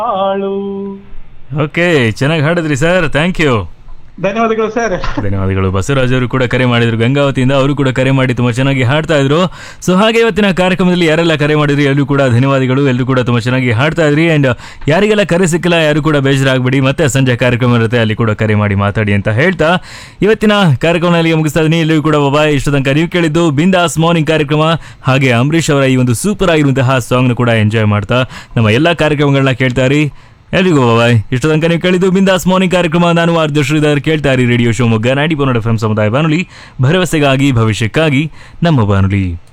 ಹಾಳು ಓಕೆ ಚೆನ್ನಾಗಿ ಹಾಡಿದ್ರಿ ಸರ್ ಥ್ಯಾಂಕ್ ಯು ಧನ್ಯವಾದಗಳು ಸರ್ ಧನ್ಯವಾದಗಳು ಬಸವರಾಜ್ ಅವರು ಕೂಡ ಕರೆ ಮಾಡಿದ್ರು ಗಂಗಾವತಿಯಿಂದ ಅವರು ಕೂಡ ಕರೆ ಮಾಡಿ ತುಂಬಾ ಚೆನ್ನಾಗಿ ಹಾಡ್ತಾ ಇದ್ರು ಸೊ ಹಾಗೆ ಇವತ್ತಿನ ಕಾರ್ಯಕ್ರಮದಲ್ಲಿ ಯಾರೆಲ್ಲ ಕರೆ ಮಾಡಿದ್ರು ಎಲ್ಲರೂ ಕೂಡ ಧನ್ಯವಾದಗಳು ಎಲ್ಲರೂ ಕೂಡ ತುಂಬಾ ಚೆನ್ನಾಗಿ ಹಾಡ್ತಾ ಇದ್ರಿ ಅಂಡ್ ಯಾರಿಗೆಲ್ಲ ಕರೆ ಸಿಕ್ಕಿಲ್ಲ ಯಾರು ಕೂಡ ಬೇಜಾರಾಗಬೇಡಿ ಮತ್ತೆ ಸಂಜೆ ಕಾರ್ಯಕ್ರಮ ಇರುತ್ತೆ ಅಲ್ಲಿ ಕೂಡ ಕರೆ ಮಾಡಿ ಮಾತಾಡಿ ಅಂತ ಹೇಳ್ತಾ ಇವತ್ತಿನ ಕಾರ್ಯಕ್ರಮ ಅಲ್ಲಿಗೆ ಮುಗಿಸ್ತಾ ಇದೀನಿ ಎಲ್ಲರೂ ಕೂಡ ಬಾಬಾಯ್ ಇಷ್ಟ ತನಕ ನೀವು ಕೇಳಿದ್ದು ಬಿಂದಾಸ್ ಮಾರ್ನಿಂಗ್ ಕಾರ್ಯಕ್ರಮ ಹಾಗೆ ಅಂಬರೀಶ್ ಅವರ ಈ ಒಂದು ಸೂಪರ್ ಆಗಿರುವಂತಹ ಸಾಂಗ್ನ ಕೂಡ ಎಂಜಾಯ್ ಮಾಡ್ತಾ ನಮ್ಮ ಎಲ್ಲ ಕಾರ್ಯಕ್ರಮಗಳನ್ನ ಕೇಳ್ತಾ ಇರಿ ಎಲ್ರಿಗೂ ಬಾಯ್ ಇಷ್ಟು ತನಕ ನೀವು ಕೇಳಿದ್ದು ಬಿಂದಾಸ್ ಮಾರ್ನಿಂಗ್ ಕಾರ್ಯಕ್ರಮ ನಾನು ಆರ್ಜ ಶ್ರೀಧರ್ ಕೇಳ್ತಾ ಇರಿ ರೇಡಿಯೋ ಶಿವಮೊಗ್ಗ ನಾಡಿ ಪನ್ನಡ ಎಫ್ ಸಮುದಾಯ ಬಾನುಲಿ ಭರವಸೆಗಾಗಿ ಭವಿಷ್ಯಕ್ಕಾಗಿ ನಮ್ಮ ಬಾನುಲಿ